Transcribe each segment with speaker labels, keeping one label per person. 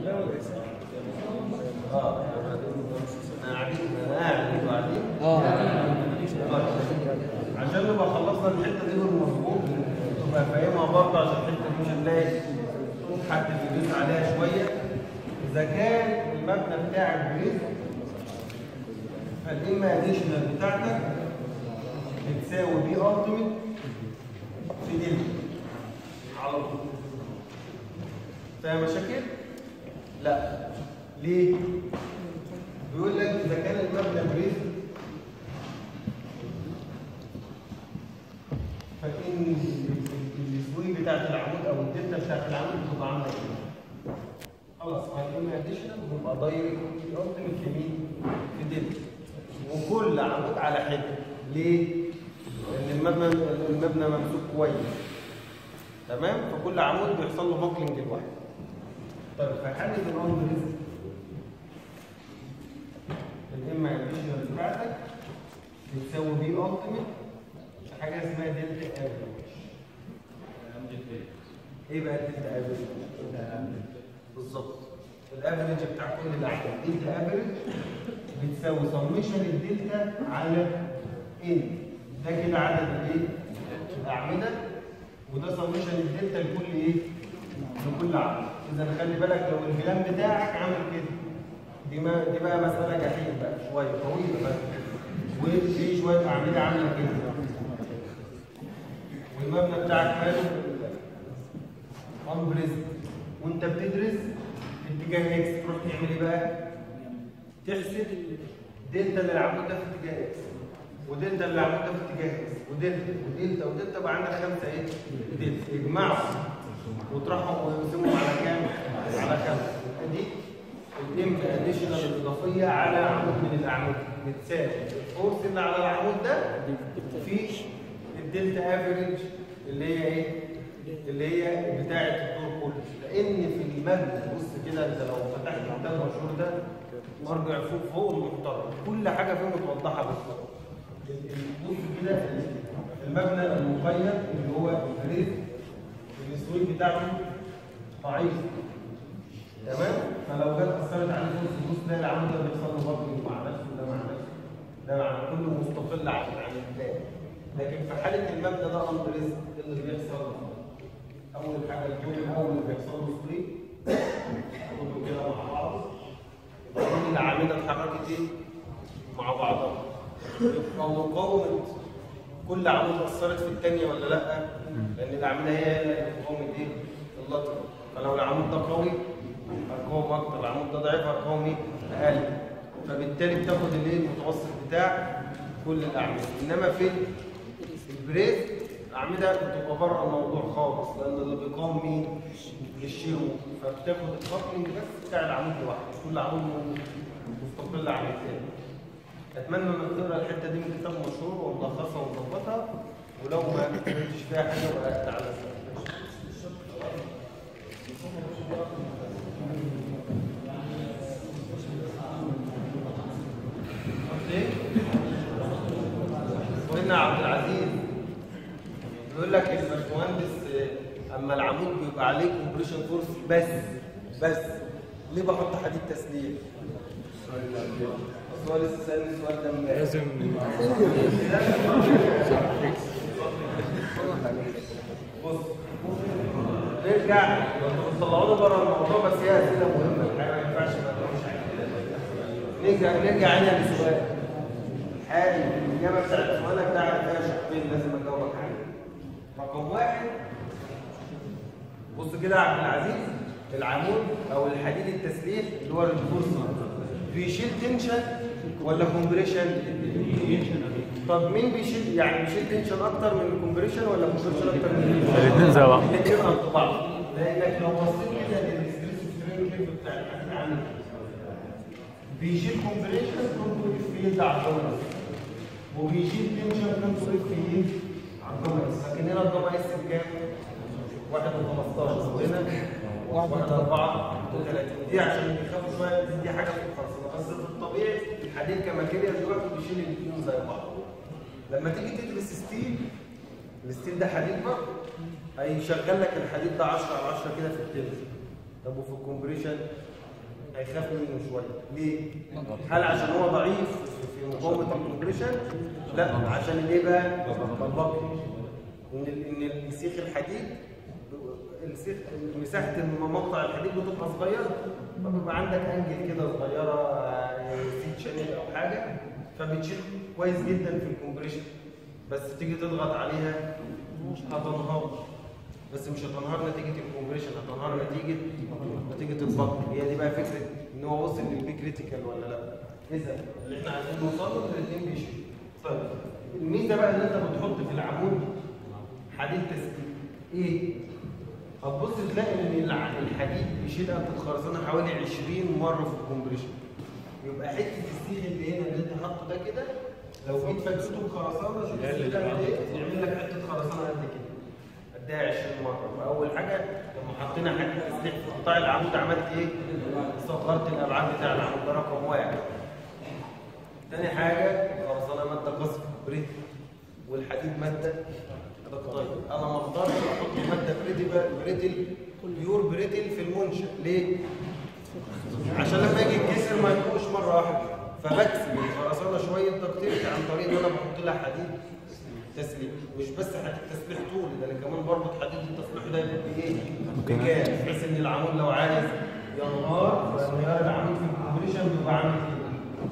Speaker 1: اه انا قاعدين انا قاعد انتوا قاعدين
Speaker 2: اه
Speaker 1: طيب. عشان نبقى خلصنا الحته دي بالمظبوط تبقى فاهمها برضه عشان الحته دي مش هنلاقي حد بيدوس عليها شويه اذا كان المبنى بتاعك بريز فالاما اديشنال بتاعتك بتساوي بي التيميت في دي على طول فيها مشاكل؟ لا ليه؟ بيقول لك اذا كان المبنى بريز فإن السوي بتاعت العمود أو الدلتا بتاعت العمود بتبقى عاملة كده. خلاص هيكون اديشنال ويبقى دايركت الالتيميت في مين؟ في دلتا. وكل عمود على حدة. ليه؟ لأن المبنى المبنى ممسوك كويس. تمام؟ فكل عمود بيحصل له بوكلينج لوحده. طيب في حالة الأندرز الإما اديشنال بتاعتك بتساوي بي التيميت حاجه اسمها دلتا افريج ايه بقى الدلتا افريج بالظبط الافريج بتاع كل الاعداد الدلتا افريج بتساوي سميشن الدلتا على ان ده كده عدد الايه الاعمده وده سميشن الدلتا لكل ايه لكل عمود اذا خلي بالك لو البلان بتاعك عامل كده دي ما دي بقى مساله جحيم بقى شويه طويله بقى وفي شويه اعمده عامله كده والمبنى بتاعك ماله امبريز وانت بتدرس اتجاه اكس تروح تعمل ايه بقى؟ تحسب دلتا للعمود ده في اتجاه اكس ودلتا للعمود ده في اتجاه اكس ودلتا ودلتا ودلتا يبقى عندك خمسه ايه؟ دلتا يجمعهم وتروحهم ويقسمهم على كام؟ على خمسه دي الام اديشنال الاضافيه على عمود من الاعمده بتساوي الفورس اللي على العمود ده في الدلتا افريج اللي هي ايه؟ اللي هي بتاعه الدور كله لان في المبنى بص كده انت لو فتحت الكتاب المشهور ده مرجع فوق فوق المحترم كل حاجه فيه متوضحه بالظبط بص كده المبنى المقيد اللي هو الريف السويد بتاعته ضعيف تمام فلو جت اثرت عليه فرصه النص ده العمود ده بيحصل له برضه مع نفسه ده مع نفسه ده مع كله مستقل عن عن الثاني لكن في حاله المبنى ده امر رزق اللي بيحصل اول حاجه الجو الاول اللي بيحصل له سبرينج كله كده مع بعض وبعدين الاعمده اتحركت ايه مع بعضها يبقى مقاومه كل عمود اثرت في الثانيه ولا لا لان الاعمده هي اللي بتقاوم ايه اللطم فلو العمود ده قوي هتقاوم اكتر العمود ده ضعيف هتقاوم ايه اقل فبالتالي بتاخد الايه المتوسط بتاع كل الاعمده انما في البريك الاعمده بتبقى بره الموضوع خالص لان اللي بيقاوم مين الشيرو فبتاخد الكابلنج بس بتاع العمود لوحده كل عمود مستقل عن الثاني اتمنى انك تقرا الحته دي من كتاب مشهور وملخصها ومظبطها ولو ما فهمتش فيها حاجه بقى تعالى قلنا عبد العزيز بيقول لك الباشمهندس اما العمود بيبقى عليه كومبريشن فورس بس بس ليه بحط حديد تسليح؟ اصل هو لسه سالني السؤال ده امبارح
Speaker 2: لازم
Speaker 1: بص نرجع طلعونا بره الموضوع بس هي اسئله مهمه الحقيقه ما ينفعش ما نقولش عليها نرجع نرجع هنا لسؤال حالي الاجابه بتاعت سؤالك ده على فيها شقين لازم اجاوبك عليه رقم واحد بص كده يا عبد العزيز العمود او الحديد التسليح اللي هو الرينفورس بيشيل تنشن ولا كومبريشن؟ طب مين بيشيل يعني بيشيل تنشن اكتر من الكومبريشن ولا كومبريشن اكتر من التنشن؟
Speaker 2: الاثنين زي بعض
Speaker 1: الاثنين قد بعض لانك لو بصيت كده للستريس سترين كيرف بتاع الحديد عامل بيشيل كومبريشن كنترول فيلد على الجمله وبيشيل تنشن كنترول فيلد على الجمله لكن هنا الجمله اس بكام؟ 1 و 15 وهنا 1 4 و30 دي عشان يخافوا شويه دي حاجه في الخرسانه بس في الطبيعي الحديد كماتيريال دلوقتي بيشيل الاثنين زي بعض لما تيجي تدرس ستيل الستيل ده حديد برضه هيشغل لك الحديد ده 10 على 10 كده في التلف طب وفي الكومبريشن هيخاف منه شويه ليه؟ هل عشان هو ضعيف في مقاومه الكومبريشن؟ لا عشان الايه بقى؟ البقي ان ال- ان السيخ الحديد السيخ مساحه مقطع الحديد بتبقى صغيره فبيبقى عندك انجل كده صغيره آه، سيت شانل او حاجه فبتشيل كويس جدا في الكومبريشن بس تيجي تضغط عليها هتنهار بس مش هتنهار نتيجه الكومبريشن هتنهار نتيجه نتيجه الضغط هي دي بقى فكره ان هو وصل للبي كريتيكال ولا لا اذا اللي احنا عايزين نوصل له الاثنين بيشيلوا طيب الميزه بقى ان انت بتحط في العمود حديد تسليك ايه هتبص تلاقي ان الع- الحديد بيشيل قد الخرسانه حوالي 20 مره في الكومبريشن يبقى حته السيخ اللي هنا اللي انت حاطه ده كده لو جيت فكته بخرسانه شوف السيخ ده قد ايه يعمل لك حته خرسانه قد كده قدها 20 مره فاول حاجه لما حطينا حته تسليح في قطاع العمود عملت ايه؟ صغرت الابعاد بتاع العمود ده رقم واحد تاني حاجه الخرسانه ماده قصف بريد والحديد ماده طيب انا ما اقدرش احط ماده بريدل بريدل بيور بريدل في المنشا ليه؟ عشان لما يجي يتكسر ما يبقوش مره واحده فبكسب الخرسانه شويه دكتيرتي عن طريق ان انا بحط لها حديد تسليح مش بس حديد تسليح طول ده انا كمان بربط حديد التصليح ده بايه؟ بكام بحيث ان العمود لو عايز ينهار فانهيار العمود في الكومبريشن بيبقى عامل كده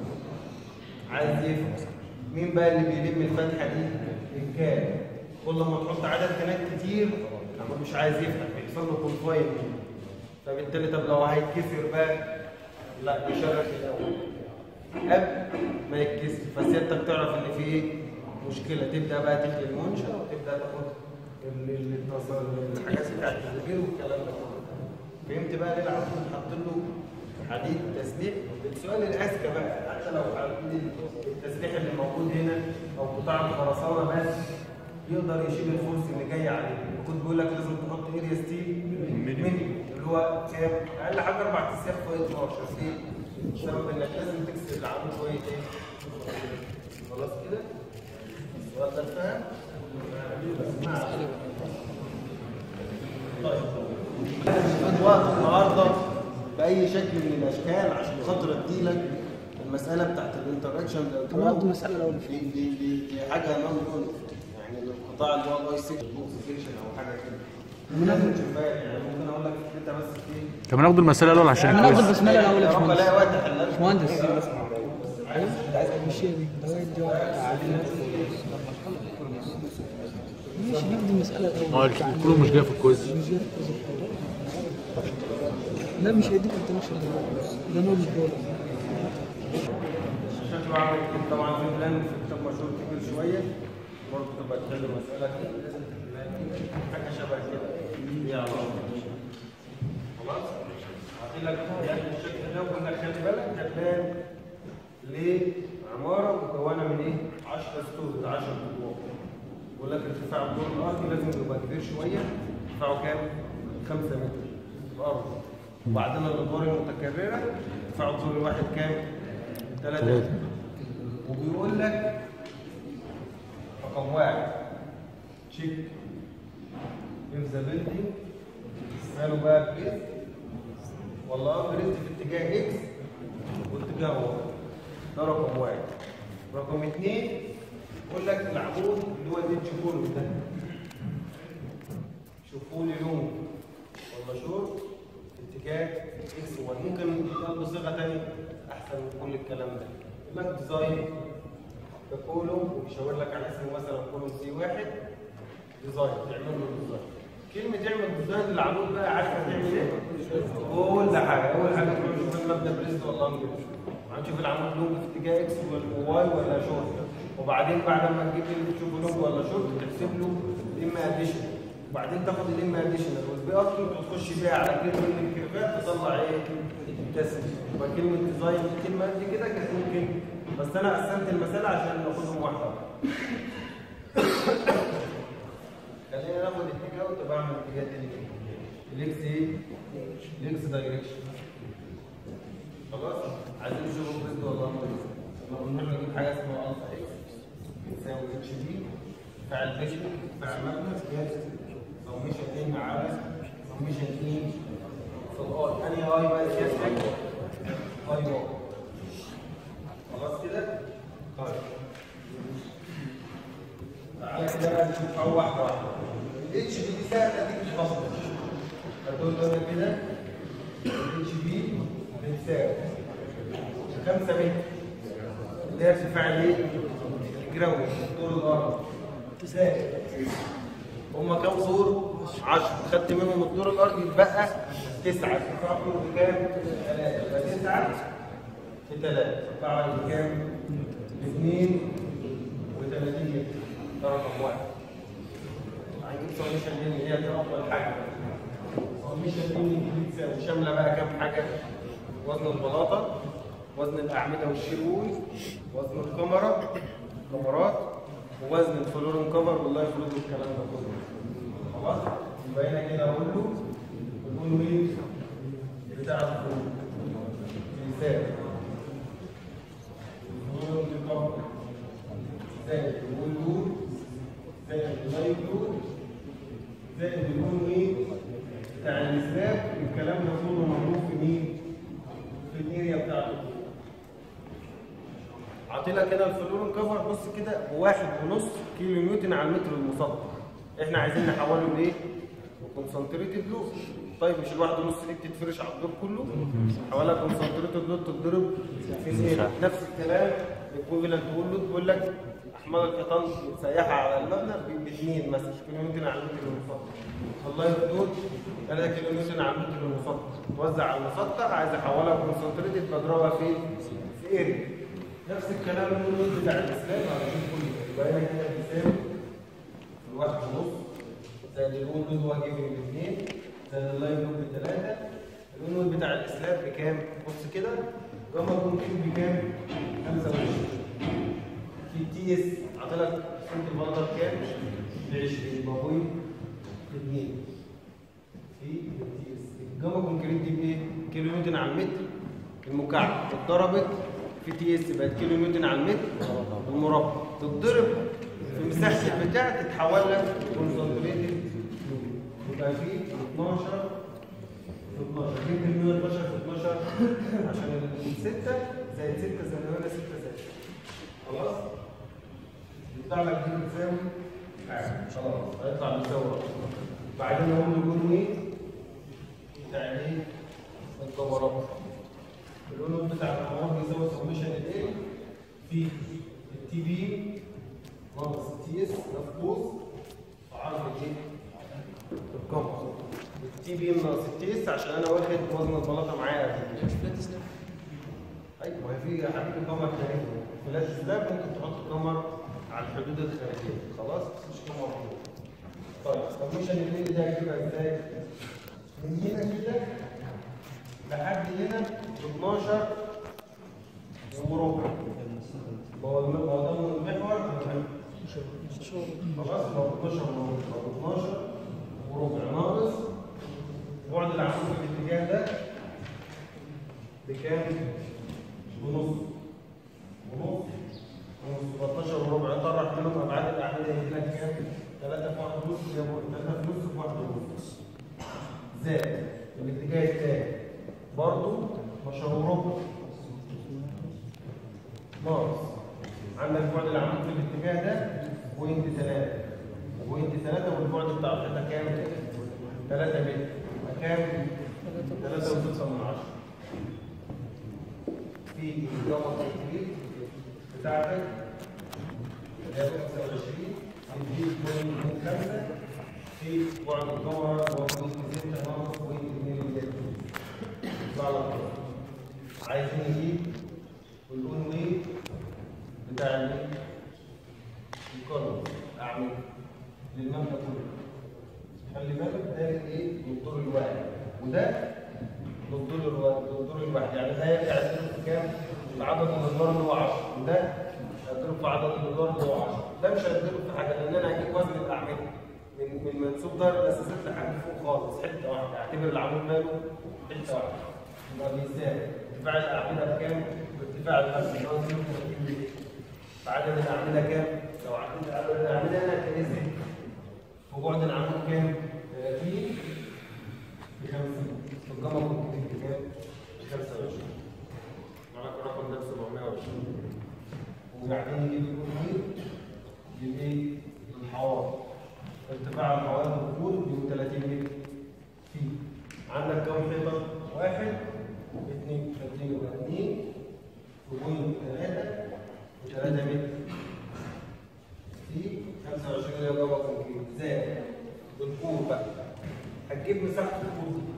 Speaker 1: عايز يفهم مين بقى اللي بيلم الفتحه دي؟ الكاب كل ما تحط عدد كنات كتير العمود مش عايز يفتح بيحصل له كونفاين فبالتالي طب لو هيتكسر بقى لا يشرخ الاول قبل ما يتكسر فسيادتك تعرف ان في ايه مشكله تبدا بقى تخلي المنشا وتبدا تاخد ال- ال- التص- الحاجات بتاعت التسجيل والكلام ده كله فهمت بقى ليه العمود حاط له حديد تسليح السؤال الاذكى بقى حتى لو حديد التسليح اللي موجود هنا او قطاع الخرسانه بس يقدر يشيل الفرس اللي جاي عليه كنت بيقول لك لازم تحط اريا ستيل مينيمم اللي هو كام اقل حاجه اربع تسياخ فوق 12 ليه؟ بسبب انك لازم تكسر العمود شويه ايه؟ خلاص كده؟ السؤال ده اتفهم؟ طيب مش وقت النهارده باي شكل من الاشكال عشان خاطر اديلك المساله بتاعت الانتراكشن
Speaker 2: طب ناخد المسألة الأول.
Speaker 1: دي دي دي, دي حاجه نون يونت يعني القطاع اللي هو الاي 6 بوكسيشن او حاجه كده ممكن تشوفها يعني ممكن اقول لك انت بس في
Speaker 3: طب ناخد المسألة الأول عشان
Speaker 2: ناخد
Speaker 3: الكويز
Speaker 2: البسمله الاول يا
Speaker 1: يا رب
Speaker 2: باشمهندس
Speaker 1: الاقي وقت احلها
Speaker 2: باشمهندس
Speaker 4: مش هي دي ده هو الجواب
Speaker 2: ماشي ناخد المساله
Speaker 3: ما
Speaker 2: الاول
Speaker 3: هو كله مش جاي في الكويز
Speaker 4: لا مش هيديك انترناشونال ده نولج دولار
Speaker 1: شكله عامل كده طبعا في بلان في كتاب مشهور كبير شويه برضه تبقى تحل مساله كده حاجه شبه كده دي على بعض. خلاص هعطي لك يعني الشكل ده وبقول لك خلي بالك ده بلان لعماره مكونه من ايه؟ 10 ستور 10 ادوار بقول لك ارتفاع الدور الارضي لازم يبقى كبير شويه ارتفاعه كام؟ 5 متر الارض وبعدين الادوار المتكرره ارتفاع الدور الواحد كام؟ 3 متر وبيقول لك رقم واحد تشيك if the building ماله بقى بريد والله بريد في اتجاه اكس واتجاه واي ده رقم واحد رقم اثنين يقول لك العمود اللي هو الاتش كولوم ده شوفوا لي لون ولا شورت في اتجاه اكس واي ممكن يقال بصيغه ثانيه احسن من كل الكلام ده يقول لك ديزاين ده كولوم ويشاور لك على اسمه مثلا كولوم سي واحد ديزاين تعمل له ديزاين كلمة تعمل ديزاين للعمود بقى عارفة تعمل ايه؟ كل حاجة أول حاجة تروح تشوف المبنى بريست ولا انجل هنشوف العمود لونج في اتجاه اكس ولا واي ولا شورت وبعدين بعد ما تجيب اللي تشوفه لونج ولا شورت تحسب له الام اديشن وبعدين تاخد الام اديشنال والبي اكتر وتخش بيها على كلمة من الكيرفات تطلع ايه؟ التسليم يبقى كلمة ديزاين دي كلمة قد كده كانت ممكن بس أنا قسمت المسألة عشان ناخدهم واحدة واحدة. خلينا ناخد اتجاه وتبقى اعمل اتجاه تاني الاكس ايه؟ الاكس دايركشن خلاص عايزين نشوف بريد ولا انجل نروح نجيب حاجه اسمها الفا اكس يساوي اتش دي فعل بيشن فعل مبنى قياس سميشن ان على سميشن ان في الاي انهي اي بقى سياستك اي واي خلاص كده طيب تعالى كده بقى نشوف اول واحده واحده الاتش بي دي سهله تيجي تفصل هتقول له كده الاتش بي بتساوي 5 متر اللي هي ارتفاع الايه؟ الجراوي طول الارض تساوي هما كام سور؟ 10 خدت منهم الدور الارضي يتبقى 9 ارتفاع كله بكام؟ 3 يبقى 9 في 3 ارتفاع بكام؟ ب 32 متر ده رقم واحد هنجيب سميشن دي اللي هي دي افضل حاجه سميشن دي اللي بتساوي شامله بقى كام حاجه؟ وزن البلاطه وزن الاعمده والشيرول وزن الكاميرا كاميرات ووزن الفلورين كفر واللايف لود والكلام ده كله خلاص يبقى هنا كده اقول له البول ويت بتاع الفلور بيساوي الفلورين كفر زائد البول لود زائد اللايف لود زائد البول ويت بتاع الاسلاك الكلام ده كله مضروب في مين؟ في الاريا بتاعته عطينا كده الفلورين كفر بص كده بواحد ونص كيلو نيوتن على المتر المسطح احنا عايزين نحوله لايه؟ كونسنتريتد لود طيب مش الواحد ونص دي بتتفرش على الدور كله حوالها كونسنتريتد لود تتضرب في الايه؟ نفس الكلام الايكوفالنت لود بيقول لك احمال الحيطان متسيحه على المبنى باثنين مثلا كيلو نيوتن على المتر المسطح والله الدود 3 كيلو نيوتن على المتر المسطح توزع على المسطح عايز احولها كونسنتريتد بضربها فين؟ في اريا نفس الكلام النود بتاع الاسلام على كله يبقى هنا كده بيساوي الواحد ونص زائد الون نود هو جيب باثنين زائد اللاين نود بثلاثه الون نود بتاع الاسلام بكام؟ بص كده جاما كونكريت بكام؟ 25 في تي اس عطلك سنت البلطه بكام؟ ب 20 بابوي 2 في التي اس الجاما كونكريت دي بايه؟ كيلو نيوتن على المتر المكعب اتضربت في تي اس بقت كيلو نيوتن على المتر المربع تتضرب في مساحه البتاع تتحول لك كونسنتريتد يبقى في 12 في 12 جبت ال 112 في 12 عشان ال 6 زائد 6 زائد هنا 6 زائد خلاص يطلع لك دي بتساوي حاجه خلاص هيطلع بيساوي رقم. بعدين اقول له يكون ايه؟ بتاع ايه؟ الكبرات اللون بتاع الكاميرات بيساوي سميشن الايه في التي بي ناقص التي اس مفقوس في عرض الايه الكاميرا التي بي ناقص التي اس عشان انا واخد وزن البلاطه معايا قبل كده ايوه ما هي في يا حبيبي كاميرا تاني فلاش سلاب ممكن تحط كاميرا على الحدود الخارجيه خلاص مش كاميرا طيب سميشن الايه ده هيجيبها ازاي؟ من هنا كده لحد هنا 12 وربع ما هو الم- ما هو ده من المحور خلاص ما هو 12 وربع أو 12 وربع ناقص بعد العمود في الاتجاه ده بكام؟ بنص ونص ونص 13 وربع طرح منهم ابعاد الاعمده يجي لك كام؟ 3 في 1 ونص 3 في نص في 1 ونص زائد الاتجاه الثاني برضو 12 وربع ناقص عندك بعد العمود في الاتجاه ده بوينت 3 بوينت 3 والبعد بتاع الحيطه كام؟ 3 متر يبقى كام؟ 3 و6 من 10 في الجامعه التكليف بتاعتك اللي هي 25 تديك بوينت 5 في بعد الجمرة هو بوينت 6 ناقص بوينت 2 مليون يطلع لك كده. عايزين نجيب والأون ويت بتاع الايه؟ الكولوم أعمل للمبنى كله خلي بالك ده الايه؟ للدور الواحد وده للدور الواحد للدور الواحد يعني ده يرجع يضرب في كام؟ في عدد الادوار اللي هو 10 وده هيضرب في عدد الادوار اللي هو 10 ده مش هيضرب في حاجه لان انا هجيب وزن الاعمده من من منسوب ضرب الاساسات لحد فوق خالص حته واحده اعتبر العمود ماله حته واحده يبقى بيساوي ارتفاع الاعمده بكام؟ بارتفاع الخمسه اللي هو 32 متر فعدد الاعمده كام؟ لو عدد عدد الاعمده هنا هتلاقيه زد وبعد العمود كام؟ 30 ب 50 الجاما كونكريت بكام؟ 25 معاك الرقم ده ب 720 وبعدين يجيب الكونكريت يجيب ايه؟ الحوار ارتفاع الحوار بالطول ب 30 متر في عندك كم حيطه؟ واحد اثنين اثنين يبقى اثنين وبوينت ثلاثة وثلاثة متر في 25 اللي هو جوه كونكريت زائد بالكور بقى هتجيب مساحة الكور دي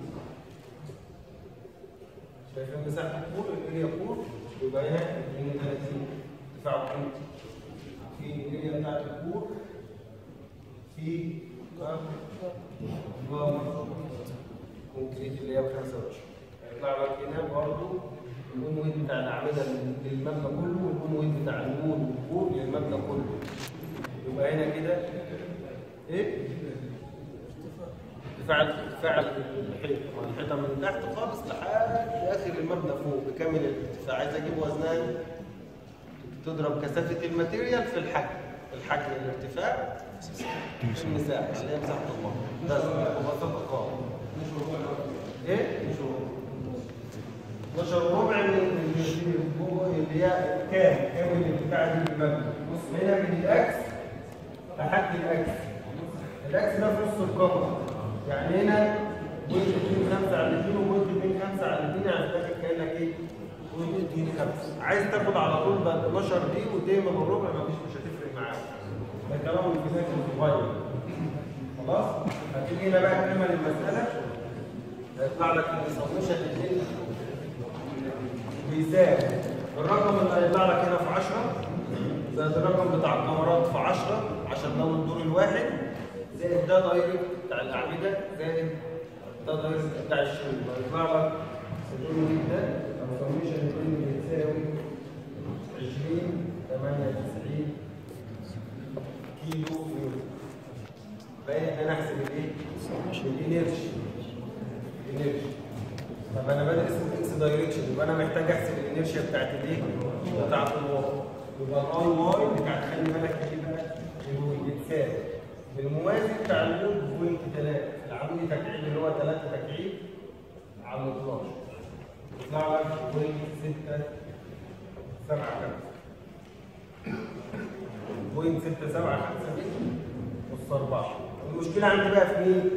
Speaker 1: شايفين مساحة الكور الاريا كور يبقى هنا 32 ارتفاع الكور في الاريا بتاعت الكور في كام؟ جوه كونكريت اللي هي ب 25 هيطلع لك هنا برضه البون ويت بتاع الاعمده للمبنى كله والبون ويت بتاع النور والكور للمبنى كله يبقى هنا كده ايه؟ ارتفاع ارتفاع الحيطه الحيطه من تحت خالص لحد اخر المبنى فوق بكامل الارتفاع عايز اجيب وزنها تضرب كثافه الماتيريال في الحجم الحجم الارتفاع في المساحه اللي هي مساحه المبنى بس ببساطه خالص ايه؟ 12 ربع من اللي هي كام؟ كام الارتفاع دي بالمبنى؟ بص هنا من الاكس لحد الاكس الاكس ده في نص القمر يعني هنا بوينت 2 5 على 2 وبوينت 2 5 على 2 يعني فاكر كانك ايه؟ بوينت 2 5 عايز تاخد على طول بقى 12 دي ودايما الربع مفيش مش هتفرق معاك ده كلام الكتاب الصغير خلاص؟ هتيجي هنا بقى تكمل المساله هيطلع لك السموشن الاثنين بيساوي الرقم اللي هيطلع لك هنا في 10 زائد الرقم بتاع الكاميرات في 10 عشان ده الدور الواحد زائد ده دايركت بتاع الاعمده زائد ده دايركت بتاع الشغل هيطلع لك الدور ده السموشن الاثنين بيساوي 20 98 كيلو نيوتن باين ان انا احسب الايه؟ الانرجي الانرجي طب انا بدرس الاكس دايركشن يبقى انا محتاج احسب الانرشيا بتاعت الايه؟ بتاعت الواي يبقى الاي واي بتاعت خلي بالك ايه بقى؟ بتساوي الموازي بتاع اللود بوينت 3 العمود تكعيب اللي هو 3 تكعيب على 12 يطلع لك بوينت 6 7 5 بوينت 6 7 5 نص 4 المشكله عندي بقى في مين؟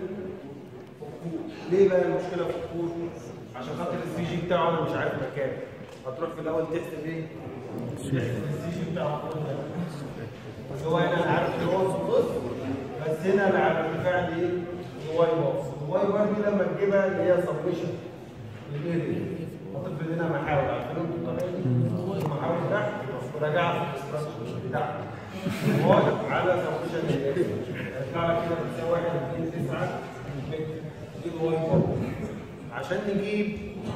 Speaker 1: ليه بقى المشكله في الكور؟ عشان خاطر السي جي بتاعه انا مش عارف مكانه هتروح في الاول تحسب ايه؟ تحسب السي جي بتاعه الكور ده بس هو هنا انا عارف ان هو بص بس هنا انا على الارتفاع دي الواي باص الواي بار دي لما تجيبها اللي هي سبمشن للاريا هتفرض هنا محاور عارفين انتوا الطريقه دي محاور تحت وراجعها في الاستراكشر بتاعك واي على سبمشن للاريا هيطلع لك كده بتساوي 1 2 9 متر دي الواي باور عشان نجيب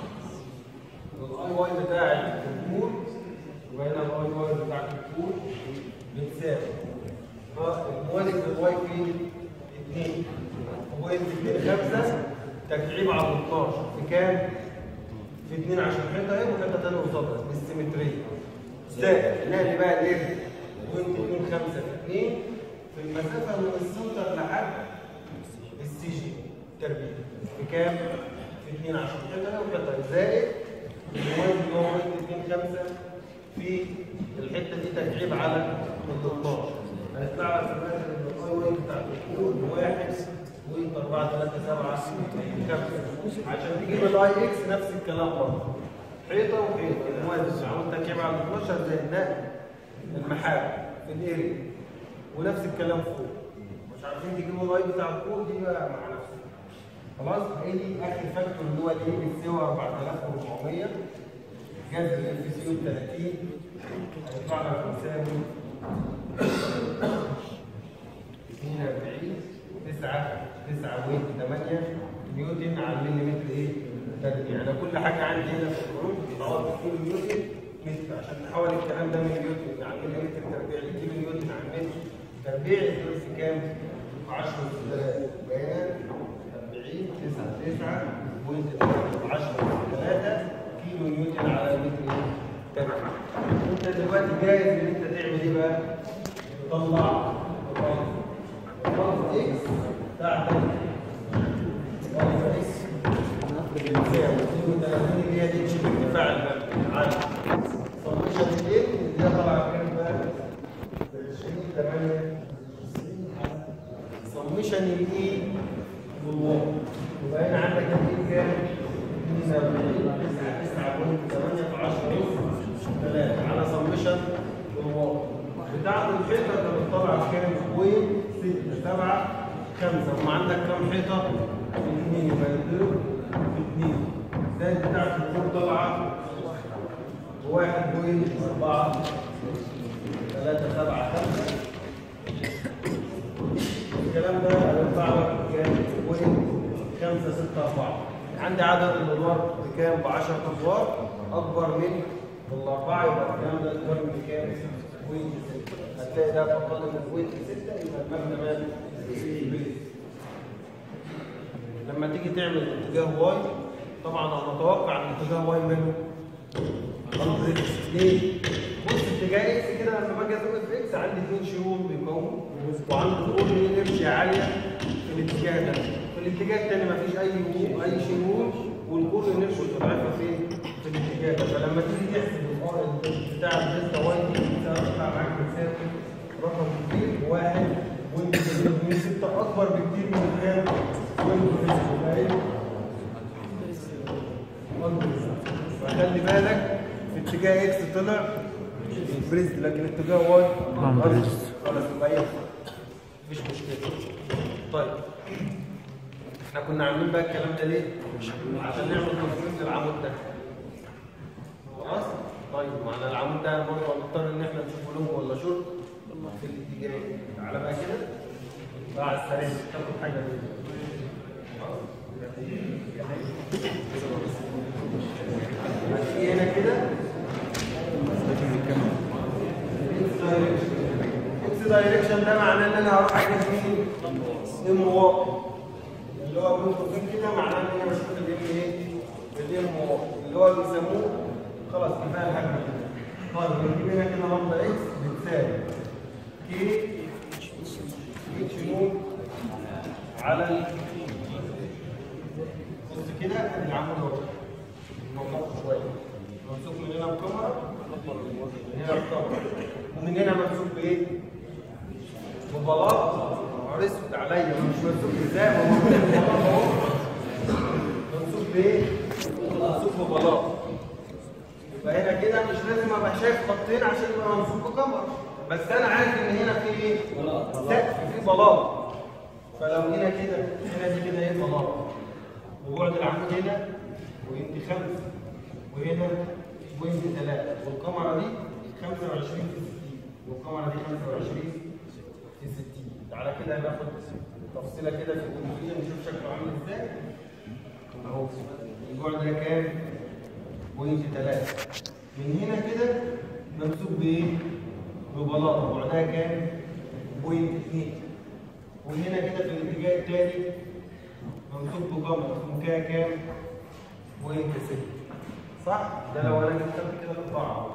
Speaker 1: الاي واي بتاع الكور يبقى هنا الاي واي بتاع الكور بتساوي الموازي للواي فين؟ 2 بوينت 2 5 تكعيب على 12 في كام؟ في 2 عشان حته اهي وحته ثانيه قصادها بالسيمتريه زائد نقل بقى الايه؟ بوينت 2 5 في 2 في المسافه من السنتر لحد السي جي تربيع بكام؟ في 2 عشان حته وحته زائد الموازي اللي هو بوينت 2 5 في الحته دي تكعيب على ال 12 هيطلع لك في الاخر ان الاي واي بتاع الكور بواحد بوينت 4 3 7 5 عشان تجيب الاي اكس نفس الكلام برضه حيطه وحيطه الموازي عمود تكعيب على 12 زائد نقل المحاور في الاريا ونفس الكلام فوق مش عارفين تجيبوا الاي بتاع الكور دي بقى مع نفسك خلاص هي دي اخر فاكتور اللي هو الايه بتساوي 4400 جذر الاف سي 30 هيطلع لك يساوي 42 9 9.8 نيوتن على المليمتر ايه؟ تربيع انا كل حاجه عندي هنا في الخروج بتعوض كيلو نيوتن متر عشان نحول الكلام ده من نيوتن على المليمتر تربيع لكيلو نيوتن على المتر تربيع يدور في كام؟ 10 بيان 40 9 9 بوينت 10 3 كيلو نيوتن على المتر ايه؟ تربيع انت دلوقتي جاهز ان انت تعمل ايه بقى؟ تطلع الرمز اكس بتاعتك الرمز اكس فاعل مبني على سمشن الايه اللي هي طالعه كام بقى 20 8 سمشن الايه والواو يبقى هنا عندك الايه كام 42 9.8 في 10 نص 3 على سمشن والواو بتاعت الحيطه انت بتطلع كام؟ بوينت 6 7 5 هم عندك كام حيطه؟ 2 يبقى يضرب في 2 زائد بتاعت الكور طالعه 1 4 3 7 5 الكلام ده هيطلع لك كام؟ بوينت 5 6 4 عندي عدد الادوار بكام؟ ب 10 ادوار اكبر من الاربعه يبقى الكلام ده اكبر من كام؟ بوينت 6 هتلاقي ده اقل من بوينت 6 يبقى المبنى مال لما تيجي تعمل اتجاه واي طبعا انا اتوقع ان اتجاه واي ماله البريكس ليه؟ بص اتجاه اكس كده لما باجي ازود في اكس عندي اثنين شهور بيقوموا وعندي طول انرجي عاليه في الاتجاه ده في الاتجاه الثاني مفيش اي اي شهور والكور انرجي ضعيفه فين؟ في الاتجاه ده فلما تيجي تحسب الار بتاع الدلتا واي دي بتطلع معاك بتساوي رقم كبير واحد وانت من ستة اكبر بكتير من كام؟ وانت فخلي بالك في اتجاه اكس طلع بريز لكن اتجاه واي
Speaker 3: نعم، بريز.
Speaker 1: خلاص يبقى هي مفيش مشكله طيب احنا كنا عاملين بقى الكلام ده ليه؟ عشان نعمل تصميم للعمود ده خلاص؟ طيب معنى العمود ده برضه هنضطر ان احنا نشوف لون ولا شرط في الاتجاه تعالى بقى كده بقى على السريع تاخد حاجه منه هتيجي هنا كده اكس دايركشن ده معناه ان انا هروح اجيب مين؟ ام واقع اللي هو بين قوسين كده معناه ان انا بشوف الام ايه؟ الام واقع اللي هو بيسموه خلاص كفايه الحاجه كده طيب نجيب هنا كده لمبه اكس بتساوي كي اتش نون على ال بص كده ادي العمود اهو نوقفه شويه ممسوك من هنا بكاميرا من هنا بكاميرا ومن هنا ممسوك بايه؟ ببلاط نهار اسود عليا ما مش ممسوك ازاي ما هو موجود البلاط اهو ممسوك بايه؟ ممسوك ببلاط يبقى هنا كده مش لازم ابقى شايف خطين عشان يبقى ممسوك بكاميرا بس انا عارف ان هنا في ايه؟ سقف في بلاط فلو هنا كده هنا دي كده ايه بلاط وبعد العمود هنا ويدي خمسة وهنا بوينت ثلاثة والكاميرا دي 25 في 60 والكاميرا دي 25 في 60 تعالى كده ناخد تفصيلة كده في الكونفيجن نشوف شكله عامل ازاي اهو البعد ده كام؟ بوينت ثلاثة من هنا كده ممسوك بايه؟ ببلاطة بعدها كام؟ بوينت 2 وهنا كده في الاتجاه التاني ممسوك بكاميرا سمكها كام؟ بوينت 6 صح؟ ده لو انا كتبت كده في القاعة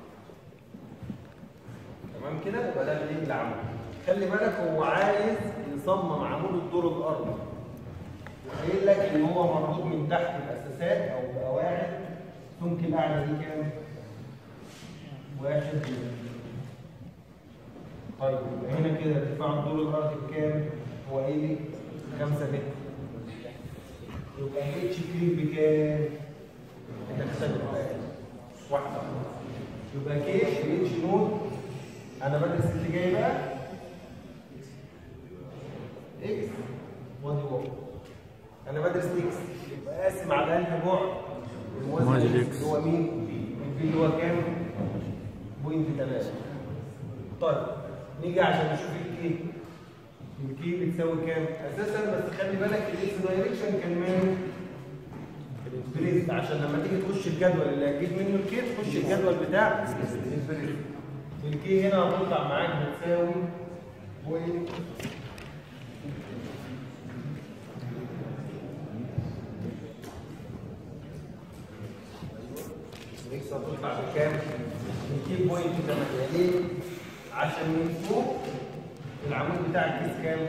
Speaker 1: تمام كده؟ يبقى ده الايه العمود خلي بالك هو عايز يصمم عمود الدور الارضي وقايل لك ان هو مربوط من تحت باساسات او بقواعد سمك الاعلى دي كام؟ واحد طيب يبقى هنا كده ارتفاع الدور الارضي بكام؟ هو ايه لي؟ 5 متر يبقى اتش كريم بكام؟ هتختلف بقى واحدة يبقى كي في اتش نود انا بدرس اللي جاي بقى اكس وادي واو انا بدرس اكس يبقى قاسم على انهي بعد
Speaker 3: موازي
Speaker 1: الموازي
Speaker 3: لإكس.
Speaker 1: اللي هو مين؟ البي اللي هو كام؟ بوينت 3 طيب نيجي عشان نشوف الكي الكي بتساوي كام؟ اساسا بس خلي بالك الاكس دايركشن كان ماله؟ البريز عشان لما تيجي تخش الجدول اللي هتجيب منه الكي تخش الجدول بتاع البريز الكي هنا هتطلع معاك بتساوي بوينت الاكس هتطلع بكام؟ 200 بوينت 8 ليه؟ عشان من فوق العمود بتاع الكيس كام؟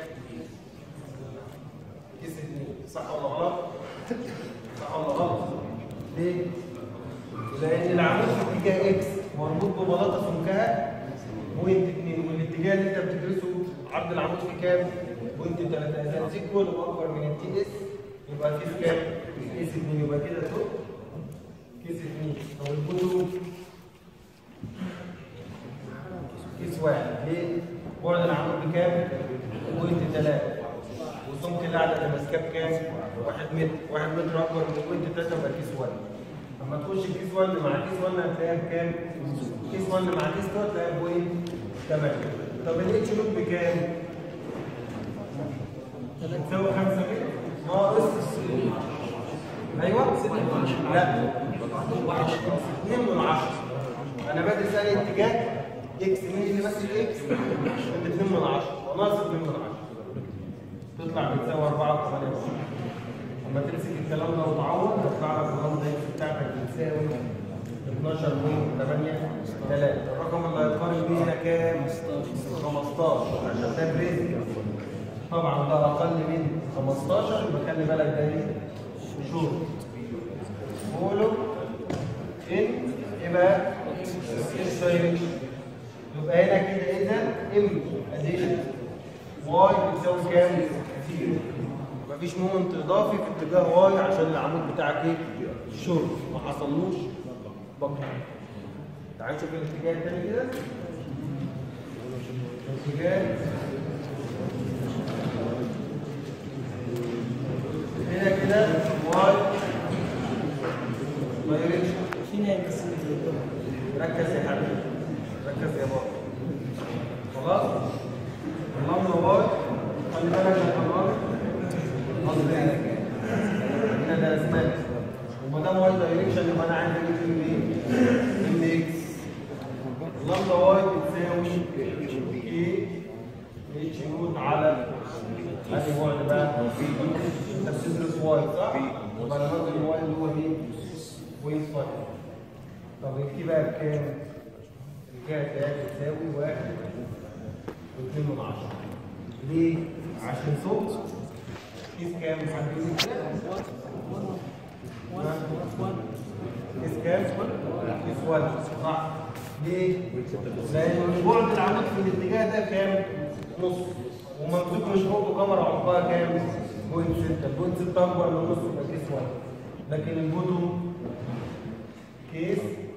Speaker 1: كيس 2 صح ولا غلط؟ صح ولا غلط؟ ليه؟ لان العمود في اتجاه اكس مربوط ببلاطه سمكها بوينت 2 والاتجاه اللي انت بتدرسه عرض العمود في كام؟ بوينت 3 اذا سيكوال اكبر من التي اس يبقى كيس كام؟ كيس 2 يبقى كده تو كيس 2 او البوتو كيس واحد ليه؟ بعد العمود بكام؟ بوينت 3 وسمك القاعده اللي ماسكاه بكام؟ 1 متر 1 متر اكبر من بوينت 3 يبقى كيس 1 اما تخش كيس 1 مع كيس 1 هتلاقيها بكام؟ كيس 1 مع كيس 2 هتلاقيها بوينت 8 طب الاتش لوب بكام؟ بتساوي 5 متر ناقص ايوه لا 2 من 10 انا بدرس اي اتجاه اكس مين اللي ماسك اكس؟ 2 من 10 وناقص 2 من 10 تطلع بتساوي 4 و8 لما تمسك الكلام ده وتعوض هيطلع لك الرقم ده بتاعتك بتساوي 12.8 الرقم اللي هيقارن بيه هنا كام؟ 15 عشان ده بريزك طبعا ده اقل من 15 يبقى خلي بالك ده ايه؟ شورت قولوا ان يبقى اس دايركشن يبقى هنا كده اذا ام اديشن واي بتساوي كام؟ زيرو مفيش مومنت اضافي في اتجاه واي عشان العمود بتاعك ايه؟ شورت ما حصلوش بقى تعال نشوف الاتجاه الثاني كده الاتجاه هنا كده واي دايركشن
Speaker 2: فين هي القسم
Speaker 1: ركز يا حبيبي ركز يا بابا خلاص اللمبه واي خلي بالك من القناه قصدي هنا ده اسمها وما دام واي دايركشن يبقى انا عندي ام ايه؟ ام اكس اللمبه واي بتساوي ايه؟ اتش نوت على ادي بعد بقى انت بتدرس واي صح؟ يبقى انا باخد الواي اللي هو مين؟ بوينت 5 طب اكتب بقى بكام؟ الجهه ده بتساوي واحد واثنين من عشرة ليه؟ عشان صوت كيس كام؟ حد يقول لي كده؟ كيس كام؟ كيس 1 صح ليه؟ لأن بعد العمود في الاتجاه ده كام؟ نص وممسوك من فوق بكاميرا عمقها كام؟ بوينت 6 بوينت 6 أكبر من نص يبقى كيس 1 لكن البوتوم كيس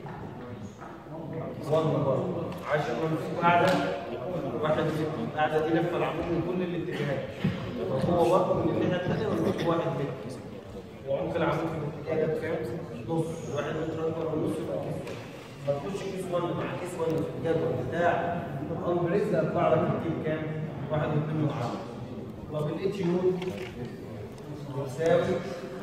Speaker 1: 1 برضه عشان ممسوك قاعدة واحد متر القاعدة دي لفة العمود من كل الاتجاهات فهو برضه من الناحية الثانية ممسوك واحد متر وعمق العمود في الاتجاه ده بكام؟ نص واحد متر أكبر من نص يبقى كيس ما تخش كيس 1 مع كيس 1 في الجدول بتاع الامبريز هيطلع لك الكيل كام؟ 1.2 من 10 طب الاتش يو يساوي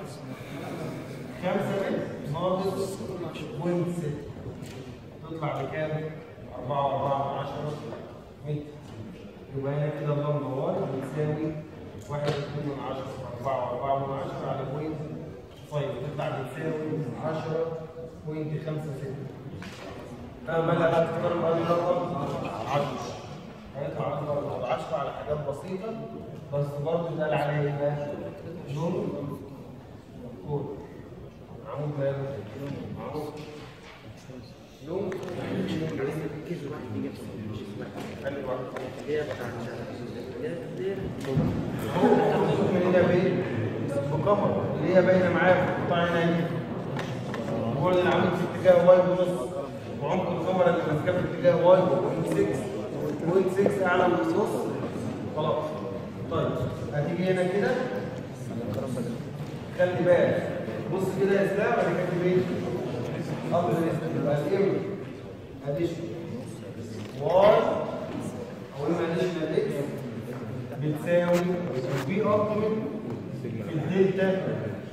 Speaker 1: 5 متر ناقص بوينت 6 تطلع بكام؟ 4.4 من 10 متر يبقى هنا كده اللمبه واي بتساوي 1.2 من 10 4.4 من 10 على بوينت 5 تطلع بتساوي 10.56 فما لا تقدر بأي رقم 10 هيطلع أكبر من 10 على حاجات بسيطة بس برضه اتقال عليه ايه بقى؟ لون كود عمود ماله؟ عمود لون خلي هو المفروض من هنا بايه؟ بكاميرا اللي هي باينه معايا في القطاع هنا اهي بعد العمود في اتجاه واي ونص وعمق الكاميرا اللي ماسكاه في اتجاه واي بوينت 6 بوينت 6 اعلى من النص خلاص طيب هتيجي هنا كده خلي بالك بص كده يا اسلام انا كاتب ايه؟ ابيض اسود يبقى الام اديشن واي او ام اديشن اكس بتساوي في التيميت في الدلتا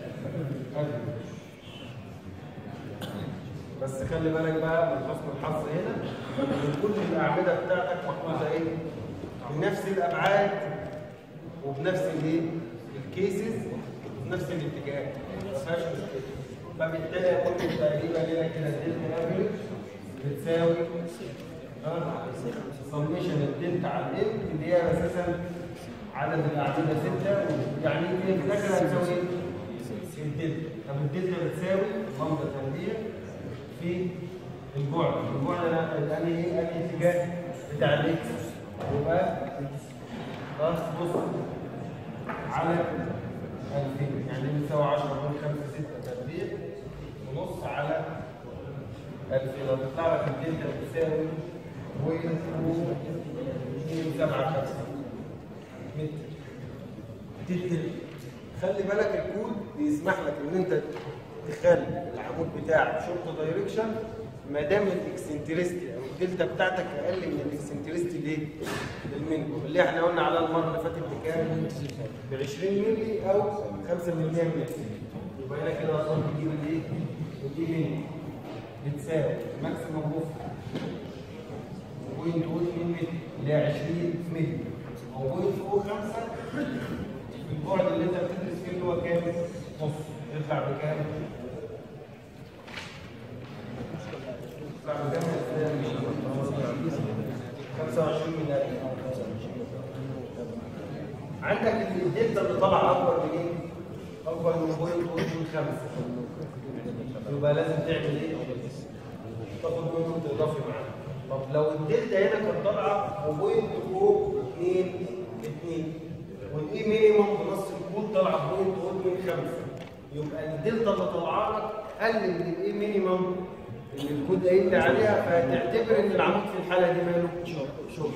Speaker 1: بس خلي بالك بقى من حسن الحظ هنا ان كل الاعمده بتاعتك محفوظه ايه؟ بنفس الابعاد وبنفس الايه؟ الكيسز وبنفس الاتجاهات ما فيهاش مشكله فبالتالي يكون تقريبا هنا كده الدلتا افريج بتساوي سميشن الدلتا على الام اللي هي اساسا عدد الاعمده سته يعني في الاخر هتساوي ايه؟ الدلتا طب الدلتا بتساوي لمبه تنبيه في الانهي انهي اتجاه بتاع الاكس يبقى خلاص بص على 2000 يعني بيساوي 10 من 5 6 تربيع ونص على 2000 لو تطلع لك الدلتا بتساوي بوينت 275 متر دي الدلتا خلي بالك الكود بيسمح لك ان انت تخلي العمود بتاعك شورت دايركشن ما دام الاكسنترستي او الدلتا بتاعتك اقل من الاكسنترستي ليه؟ المينيموم اللي احنا قلنا عليها المره اللي فاتت بكام؟ ب 20 مللي او 5 مللي مللي يبقى هنا كده اصلا بتجيب الايه؟ بتجيب مينيموم بتساوي ماكسيموم اوف بوينت 2 متر اللي هي 20 مللي او بوينت فوق 5 البعد اللي انت بتدرس فيه اللي هو كام؟ نص يطلع بكام؟ يطلع بكام؟ 25 من 1000 عندك الدلتا اللي طالعه اكبر من ايه؟ اكبر من بوينت بوينت 5 يبقى لازم تعمل ايه؟ تاخد بوينت اضافي معاها طب لو الدلتا هنا كانت طالعه بوينت فوق 2 2 والاي مينيموم بنص الكود طالعه بوينت فوق من 5 يبقى الدلتا اللي طالعه لك قل من الاي مينيموم اللي الكود قايل لي عليها فهتعتبر ان العمود في الحاله دي ماله شورت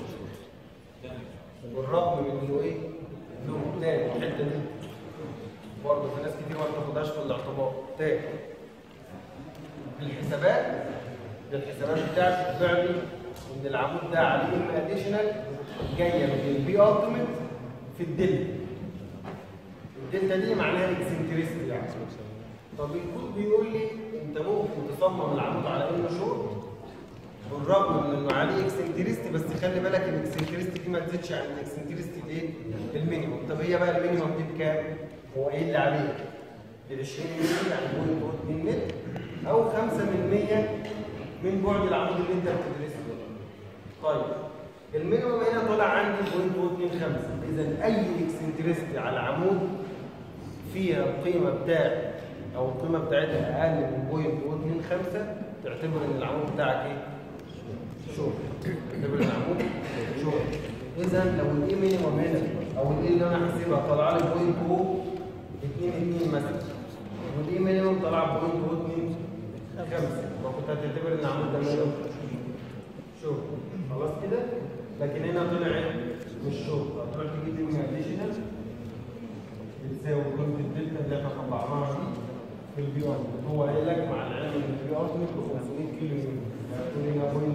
Speaker 1: بالرغم من انه ايه؟ له تاني الحته دي برضه في ناس كتير ما بتاخدهاش في الاعتبار تاني بالحسابات بالحسابات بتاعتي طلع لي ان العمود ده عليه ام اديشنال جايه من البي التيميت في الدلتا الدلتا دي معناها اكسنتريستي يعني طب الكود بيقول لي انت ممكن تصمم العمود على انه شورت بالرغم من انه عليه اكسنتريستي بس خلي بالك الاكسنتريستي دي ما تزيدش عن الاكسنتريستي الايه؟ المينيموم طب هي بقى المينيموم دي بكام؟ هو قايل لي عليه ال 20 متر يعني بوينت 2 متر او 5% من بعد العمود اللي انت بتدرسه طيب المينيموم هنا طلع عندي بوينت 2 5 اذا اي اكسنتريستي على عمود فيها القيمه بتاعت او القيمه بتاعتها اقل من بوينت 2 5 تعتبر ان العمود بتاعك ايه؟ شورت تعتبر ان العمود شورت اذا لو الاي مينيموم هنا او الاي اللي انا حاسبها طالعه لي بوينت 2 2 مثلا والاي مينيموم طلع بوينت 2 5 ما كنت هتعتبر ان العمود ده ماله شورت خلاص كده لكن هنا طلع إيه؟ مش شورت هتروح تجيب لي اديشنال بتساوي قيمه الدلتا اللي احنا طلعناها دي في البي ار هو قايل لك مع العلم ان البي ار 500 كيلو متر هتقول هنا بوينت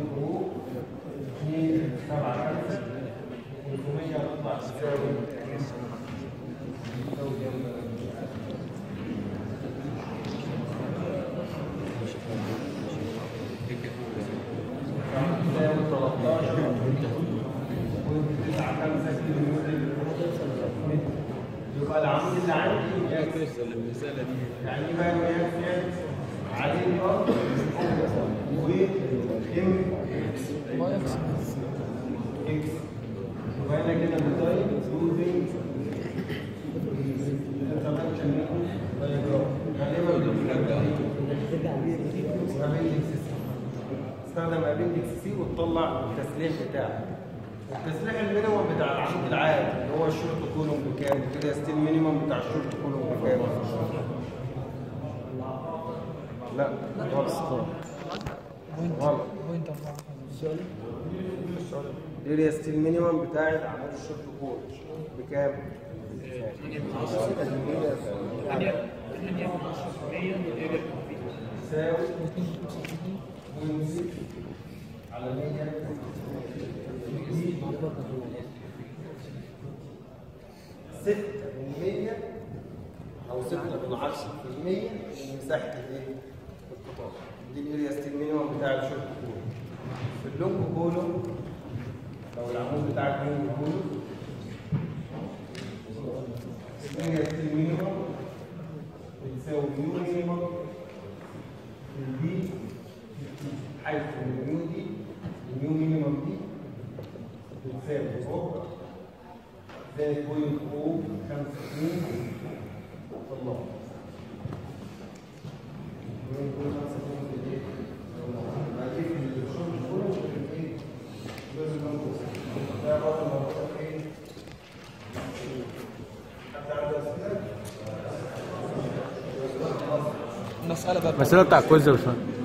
Speaker 1: 2 7 5 500 هتطلع تساوي تساوي كام؟ تساوي 13 9 5 كيلو متر يبقى العمود اللي عندي يعني ما ينفع عليه الارض و ام اكس اكس يبقى هنا كده بتايم يوزنج انترناشونال دايجرام غالبا استخدم ابندكس سي وتطلع التسليح بتاعك التسليح المينيموم بتاع العمود العادي اللي هو الشورت كولوم بكام كده ستيل مينيموم بتاع الشورت كولوم بكام لا غلط غلط
Speaker 4: بوينت أربعة
Speaker 1: الاريا ستيل مينيموم بتاع العمود الشورت كولوم بكام يساوي على 100 ستة من مية أو ستة من عشرة في المية من مساحة الإيه؟ القطاع. دي الأريا ستيل مينيموم بتاع الشورت كولوم. في اللونج كولوم لو العمود بتاعك لونج كولوم الأريا ستيل مينيموم بتساوي ميو مينيموم في البي حيث الميو دي الميو مينيموم دي بتساوي ربع زائد بوينت او خمسة اتنين الله بوينت او خمسة اتنين في الايه؟ بعدين في الشغل كله برضه موجوده فين؟ حد عنده اسئله؟
Speaker 4: المسألة بقى
Speaker 3: المسألة بتاع الكويز يا باشمهندس